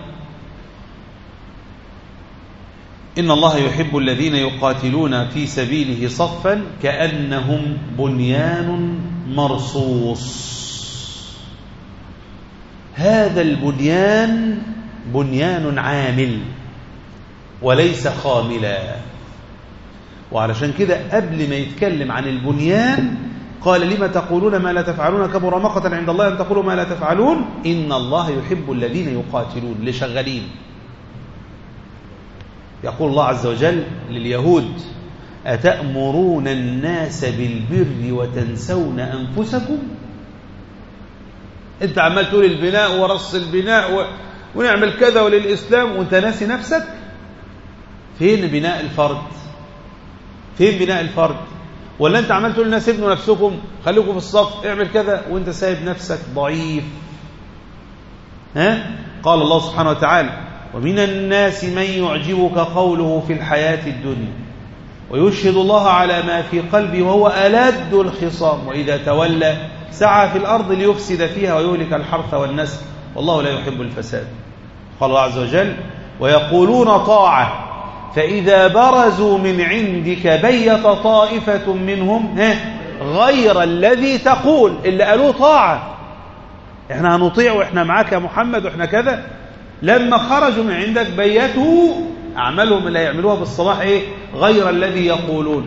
إن الله يحب الذين يقاتلون في سبيله صفا كأنهم بنيان مرصوص هذا البنيان بنيان عامل وليس خاملا وعلشان كده قبل ما يتكلم عن البنيان قال لما تقولون ما لا تفعلون كبر مقتا عند الله أن تقولوا ما لا تفعلون إن الله يحب الذين يقاتلون لشغالين يقول الله عز وجل لليهود أتأمرون الناس بالبر وتنسون أنفسكم أنت عمال تقول البناء ورص البناء و... ونعمل كذا وللإسلام وأنت ناسي نفسك فين بناء الفرد فين بناء الفرد ولا أنت عمال تقول للناس ابنوا نفسكم خليكم في الصف اعمل كذا وأنت سايب نفسك ضعيف ها قال الله سبحانه وتعالى ومن الناس من يعجبك قوله في الحياة الدنيا ويشهد الله على ما في قلبه وهو ألد الخصام وإذا تولى سعى في الأرض ليفسد فيها ويهلك الحرث والنسل والله لا يحب الفساد قال الله عز وجل ويقولون طاعة فإذا برزوا من عندك بيت طائفة منهم غير الذي تقول اللي قالوه طاعة احنا هنطيع واحنا معاك يا محمد واحنا كذا لما خرجوا من عندك بيتوا أعمالهم اللي يعملوها بالصباح إيه غير الذي يقولون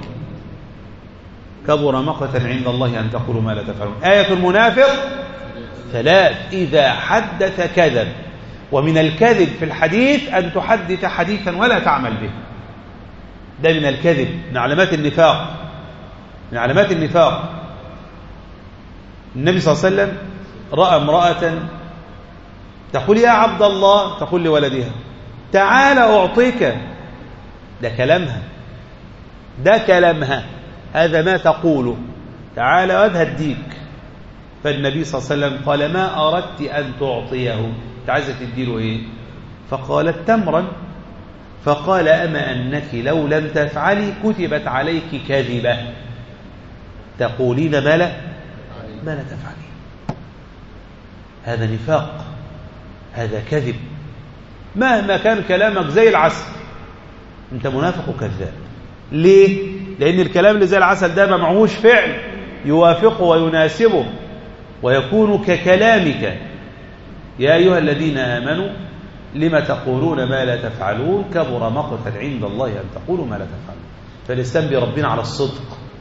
كبر مقتا عند الله أن تقولوا ما لا تفعلون آية المنافق ثلاث إذا حدث كذب ومن الكذب في الحديث أن تحدث حديثا ولا تعمل به ده من الكذب من علامات النفاق من علامات النفاق النبي صلى الله عليه وسلم رأى امرأة تقول يا عبد الله تقول لولدها تعال أعطيك ده كلامها ده كلامها هذا ما تقوله تعال أذهب الديك فالنبي صلى الله عليه وسلم قال ما أردت أن تعطيه انت عايزة تديله إيه فقالت تمرا فقال أما أنك لو لم تفعلي كتبت عليك كذبة تقولين ما لا ما لا تفعلي هذا نفاق هذا كذب مهما كان كلامك زي العسل انت منافق وكذاب ليه لان الكلام اللي زي العسل ده ما معهوش فعل يوافقه ويناسبه ويكون ككلامك يا ايها الذين امنوا لما تقولون ما لا تفعلون كبر مقتا عند الله ان تقولوا ما لا تفعلون فالاسلام بيربينا على الصدق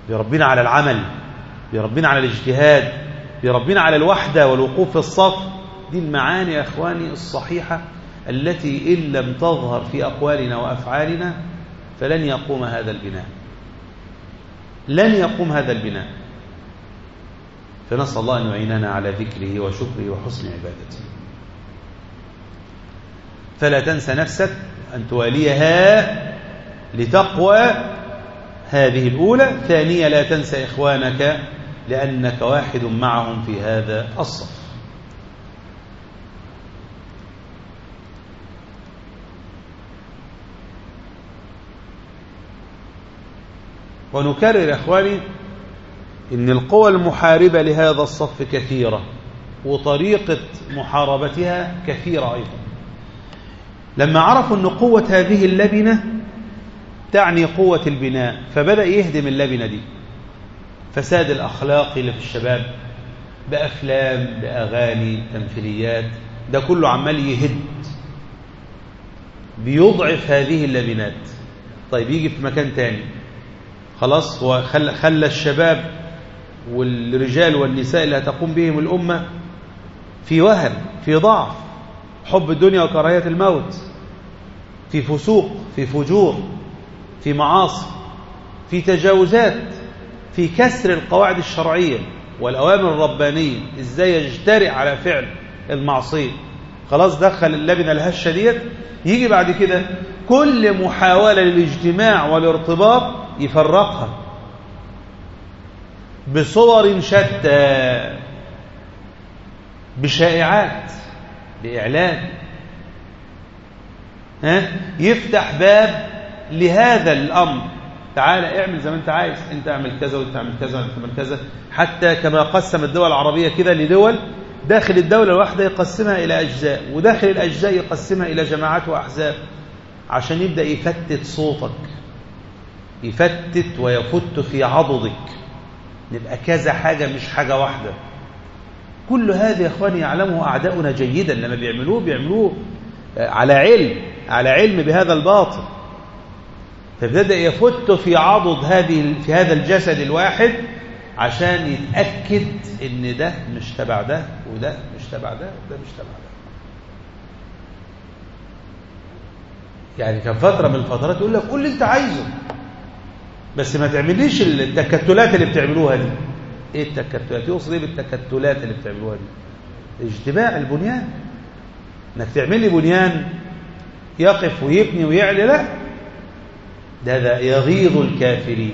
بيربينا على العمل بيربينا على الاجتهاد بيربينا على الوحدة والوقوف في الصف دي المعاني يا أخواني الصحيحة التي إن لم تظهر في أقوالنا وأفعالنا فلن يقوم هذا البناء لن يقوم هذا البناء فنسأل الله أن يعيننا على ذكره وشكره وحسن عبادته فلا تنسى نفسك أن تواليها لتقوى هذه الأولى ثانية لا تنسى إخوانك لأنك واحد معهم في هذا الصف ونكرر يا إخواني إن القوى المحاربة لهذا الصف كثيرة وطريقة محاربتها كثيرة أيضا لما عرفوا أن قوة هذه اللبنة تعني قوة البناء فبدأ يهدم اللبنة دي فساد الأخلاق اللي في الشباب بأفلام بأغاني تمثيليات ده كله عمال يهد بيضعف هذه اللبنات طيب يجي في مكان تاني خلاص هو خلى, خلى الشباب والرجال والنساء اللي هتقوم بهم الأمة في وهن في ضعف حب الدنيا وكراهية الموت في فسوق في فجور في معاصي في تجاوزات في كسر القواعد الشرعية والأوامر الربانية إزاي يجترئ على فعل المعصية خلاص دخل اللبنة الهشة ديت يجي بعد كده كل محاولة للاجتماع والارتباط يفرقها بصور شتى بشائعات بإعلان ها يفتح باب لهذا الأمر تعالى اعمل زي ما انت عايز انت اعمل كذا وانت اعمل كذا وانت اعمل كذا حتى كما قسم الدول العربية كده لدول داخل الدولة الواحدة يقسمها إلى أجزاء وداخل الأجزاء يقسمها إلى جماعات وأحزاب عشان يبدأ يفتت صوتك يفتت ويفت في عضدك نبقى كذا حاجة مش حاجة واحدة كل هذا يا اخواني يعلمه أعداؤنا جيدا لما بيعملوه بيعملوه على علم على علم بهذا الباطل فابتدأ يفت في عضد هذه في هذا الجسد الواحد عشان يتأكد ان ده مش تبع ده وده مش تبع ده وده مش تبع ده يعني كان فترة من الفترات يقول لك قول اللي انت عايزه بس ما تعمليش التكتلات اللي بتعملوها دي ايه التكتلات يقصد ايه بالتكتلات اللي بتعملوها دي اجتماع البنيان انك تعمل لي بنيان يقف ويبني ويعلي لا ده ده يغيظ الكافرين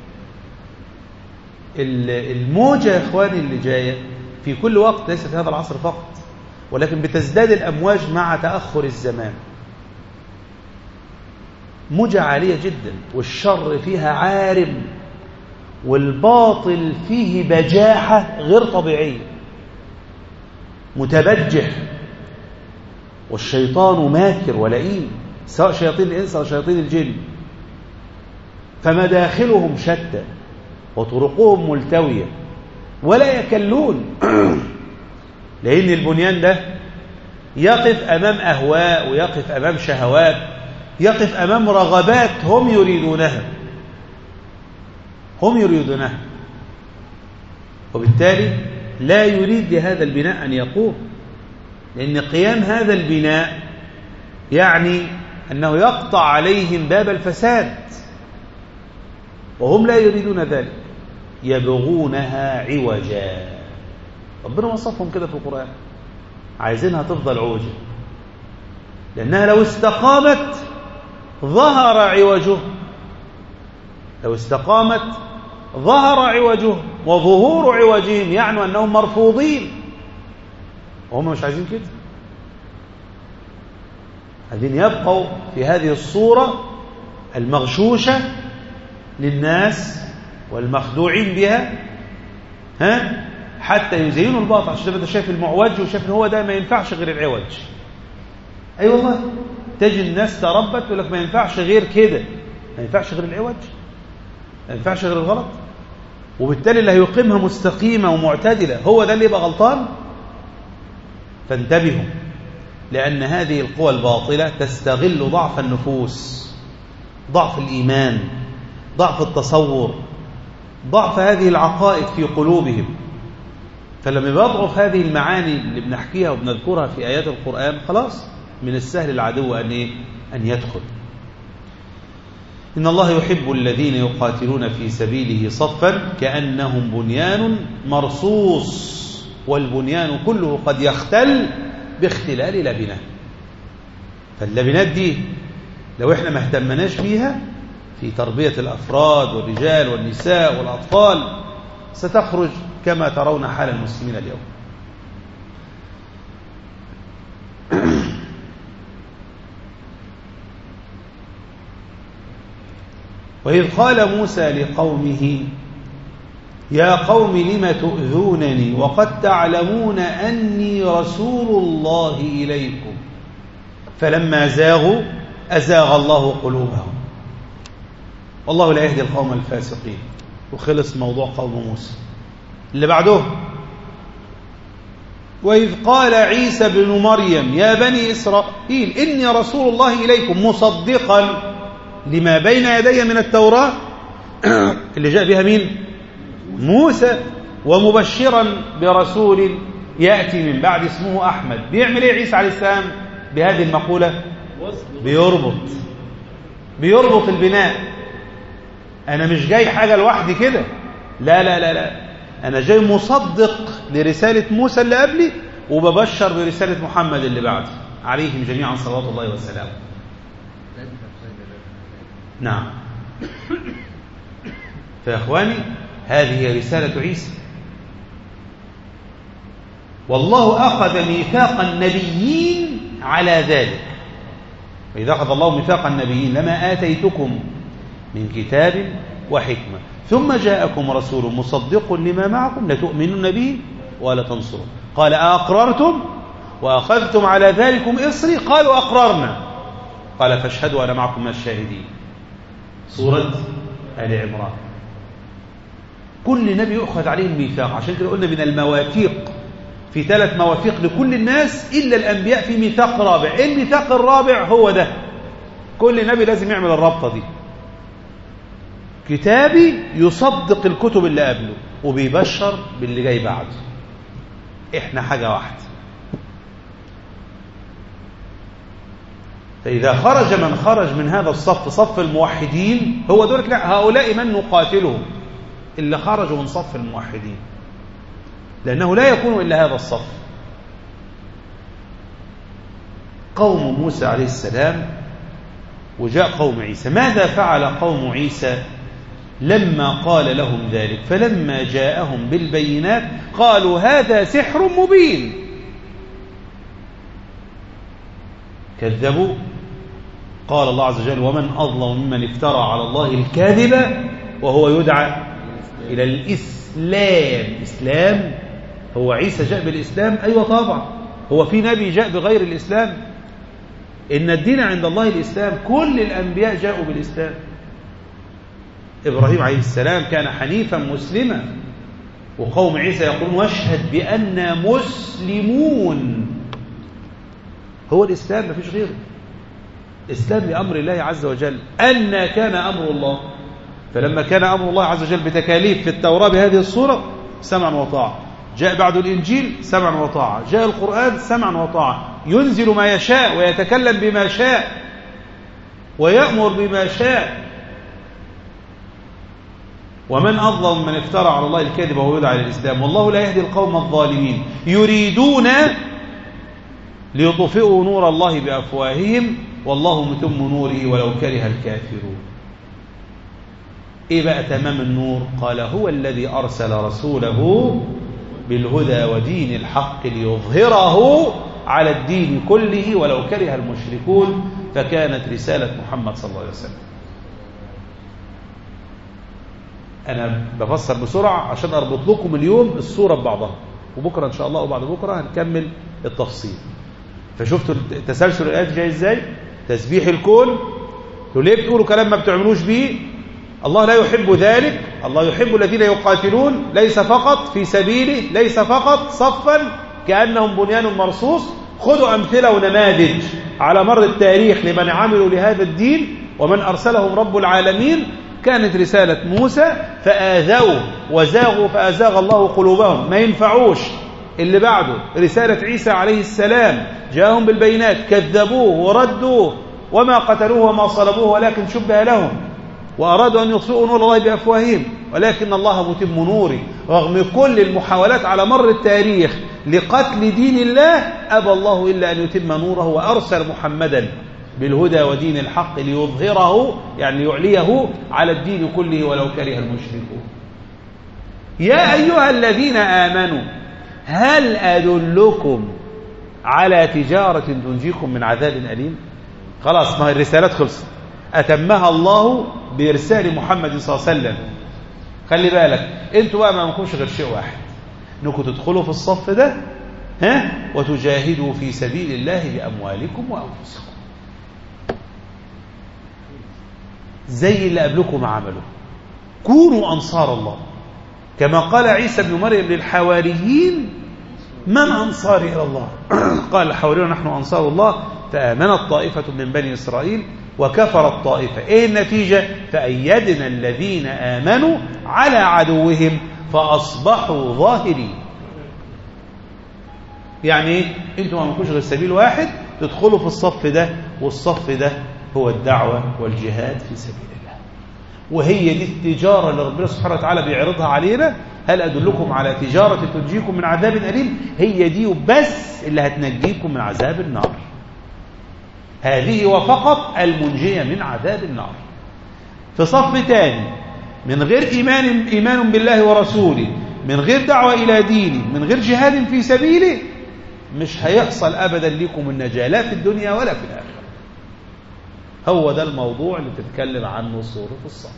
الموجة يا اخواني اللي جاية في كل وقت ليس في هذا العصر فقط ولكن بتزداد الأمواج مع تأخر الزمان موجة عالية جدا والشر فيها عارم والباطل فيه بجاحة غير طبيعية متبجح والشيطان ماكر ولئيم سواء شياطين الإنس أو شياطين الجن فمداخلهم شتى وطرقهم ملتوية ولا يكلون لأن البنيان ده يقف أمام أهواء ويقف أمام شهوات يقف أمام رغبات هم يريدونها هم يريدونها وبالتالي لا يريد لهذا البناء أن يقوم لأن قيام هذا البناء يعني أنه يقطع عليهم باب الفساد وهم لا يريدون ذلك يبغونها عوجا ربنا وصفهم كده في القرآن عايزينها تفضل عوجا لأنها لو استقامت ظهر عوجه لو استقامت ظهر عوجه وظهور عوجهم يعني أنهم مرفوضين وهم مش عايزين كده عايزين يبقوا في هذه الصورة المغشوشة للناس والمخدوعين بها ها حتى يزينوا الباطل عشان تبقى شايف المعوج وشايف ان هو ده ما ينفعش غير العوج اي أيوة والله تجد الناس تربت يقول لك ما ينفعش غير كده ما ينفعش غير العوج ما ينفعش غير الغلط وبالتالي اللي هيقيمها مستقيمة ومعتدلة هو ده اللي يبقى غلطان فانتبهوا لأن هذه القوى الباطلة تستغل ضعف النفوس ضعف الإيمان ضعف التصور ضعف هذه العقائد في قلوبهم فلما يضعف هذه المعاني اللي بنحكيها وبنذكرها في آيات القرآن خلاص من السهل العدو أن, إيه؟ أن يدخل إن الله يحب الذين يقاتلون في سبيله صفا كأنهم بنيان مرصوص والبنيان كله قد يختل باختلال لبنه فاللبنات دي لو احنا ما اهتمناش بيها في تربية الأفراد والرجال والنساء والأطفال ستخرج كما ترون حال المسلمين اليوم وإذ قال موسى لقومه يا قوم لم تؤذونني وقد تعلمون أني رسول الله إليكم فلما زاغوا أزاغ الله قلوبهم والله لا يهدي القوم الفاسقين وخلص موضوع قوم موسى اللي بعده وإذ قال عيسى بن مريم يا بني إسرائيل إني رسول الله إليكم مصدقا لما بين يدي من التوراة اللي جاء بها مين موسى ومبشرا برسول يأتي من بعد اسمه أحمد بيعمل إيه عيسى عليه السلام بهذه المقولة بيربط بيربط البناء أنا مش جاي حاجة لوحدي كده لا لا لا لا أنا جاي مصدق لرسالة موسى اللي قبلي وببشر برسالة محمد اللي بعدي عليهم جميعا صلوات الله وسلامه نعم فيا إخواني هذه هي رسالة عيسى والله أخذ ميثاق النبيين على ذلك وإذا أخذ الله ميثاق النبيين لما آتيتكم من كتاب وحكمة ثم جاءكم رسول مصدق لما معكم لتؤمنن به ولا تنصرون قال أأقررتم وأخذتم على ذلكم إصري قالوا أقررنا قال فاشهدوا أنا معكم من الشاهدين سورة آل عمران كل نبي يؤخذ عليه الميثاق عشان كده قلنا من المواثيق في ثلاث مواثيق لكل الناس إلا الأنبياء في ميثاق رابع إيه الميثاق الرابع هو ده كل نبي لازم يعمل الرابطة دي كتابي يصدق الكتب اللي قبله وبيبشر باللي جاي بعده احنا حاجة واحدة فإذا خرج من خرج من هذا الصف صف الموحدين هو دول لا هؤلاء من نقاتلهم اللي خرجوا من صف الموحدين لأنه لا يكون إلا هذا الصف قوم موسى عليه السلام وجاء قوم عيسى ماذا فعل قوم عيسى لما قال لهم ذلك فلما جاءهم بالبينات قالوا هذا سحر مبين كذبوا قال الله عز وجل ومن أظلم ممن افترى على الله الكاذب وهو يدعى إلى الإسلام إسلام هو عيسى جاء بالإسلام أيوة طبعا هو في نبي جاء بغير الإسلام إن الدين عند الله الإسلام كل الأنبياء جاءوا بالإسلام إبراهيم عليه السلام كان حنيفا مسلما وقوم عيسى يقولون واشهد بأننا مسلمون هو الإسلام ما فيش غيره إسلام لأمر الله عز وجل أن كان أمر الله فلما كان أمر الله عز وجل بتكاليف في التوراة بهذه الصورة سمعا وطاعة جاء بعد الإنجيل سمعا وطاعة جاء القرآن سمعا وطاعة ينزل ما يشاء ويتكلم بما شاء ويأمر بما شاء ومن أظلم من افترى على الله الكذب وهو يدعى للإسلام والله لا يهدي القوم الظالمين يريدون ليطفئوا نور الله بأفواههم والله متم نوره ولو كره الكافرون إيه بقى تمام النور قال هو الذي أرسل رسوله بالهدى ودين الحق ليظهره على الدين كله ولو كره المشركون فكانت رسالة محمد صلى الله عليه وسلم أنا بفسر بسرعة عشان أربط لكم اليوم الصورة ببعضها وبكرة إن شاء الله وبعد بكرة هنكمل التفصيل فشفتوا تسلسل الآيات جاي إزاي تسبيح الكون ليه بتقولوا كلام ما بتعملوش بيه الله لا يحب ذلك الله يحب الذين يقاتلون ليس فقط في سبيله ليس فقط صفا كأنهم بنيان مرصوص خذوا أمثلة ونماذج على مر التاريخ لمن عملوا لهذا الدين ومن أرسلهم رب العالمين كانت رسالة موسى فآذوا وزاغوا فأزاغ الله قلوبهم ما ينفعوش اللي بعده رسالة عيسى عليه السلام جاءهم بالبينات كذبوه وردوه وما قتلوه وما صلبوه ولكن شبه لهم وأرادوا أن يطفئوا نور الله بأفواههم ولكن الله متم نوره رغم كل المحاولات على مر التاريخ لقتل دين الله أبى الله إلا أن يتم نوره وأرسل محمدا بالهدى ودين الحق ليظهره يعني ليعليه على الدين كله ولو كره المشركون يا أيها الذين آمنوا هل أدلكم على تجارة تنجيكم من عذاب أليم خلاص ما الرسالات خلصت أتمها الله بإرسال محمد صلى الله عليه وسلم خلي بالك انتوا بقى ما منكمش غير شيء واحد انكم تدخلوا في الصف ده ها وتجاهدوا في سبيل الله بأموالكم وأنفسكم زي اللي قبلكم عملوا كونوا أنصار الله كما قال عيسى بن مريم للحواريين من أنصاري إلى الله قال الحواريون نحن أنصار الله فآمنت طائفة من بني إسرائيل وكفرت طائفة إيه النتيجة فأيدنا الذين آمنوا على عدوهم فأصبحوا ظاهرين يعني ايه انتوا ما مكوش غير سبيل واحد تدخلوا في الصف ده والصف ده هو الدعوة والجهاد في سبيل الله وهي دي التجارة اللي ربنا سبحانه وتعالى بيعرضها علينا هل أدلكم على تجارة تنجيكم من عذاب أليم هي دي بس اللي هتنجيكم من عذاب النار هذه وفقط المنجية من عذاب النار في صف تاني من غير إيمان, إيمان بالله ورسوله من غير دعوة إلى دينه من غير جهاد في سبيله مش هيحصل أبدا لكم النجاة لا في الدنيا ولا في الآخرة هو ده الموضوع اللي تتكلم عنه سورة الصف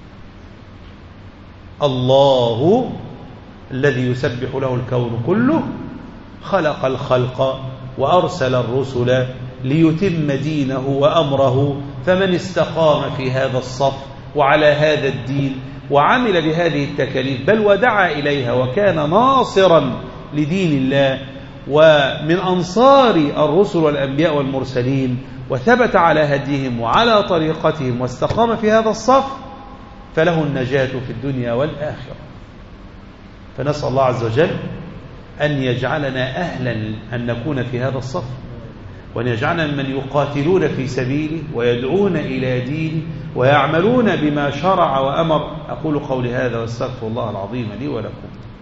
الله الذي يسبح له الكون كله خلق الخلق وأرسل الرسل ليتم دينه وأمره فمن استقام في هذا الصف وعلى هذا الدين وعمل بهذه التكاليف بل ودعا إليها وكان ناصرا لدين الله ومن أنصار الرسل والأنبياء والمرسلين وثبت على هديهم وعلى طريقتهم واستقام في هذا الصف فله النجاة في الدنيا والآخرة فنسأل الله عز وجل أن يجعلنا أهلا أن نكون في هذا الصف وأن يجعلنا من يقاتلون في سبيله ويدعون إلى دينه ويعملون بما شرع وأمر أقول قولي هذا واستغفر الله العظيم لي ولكم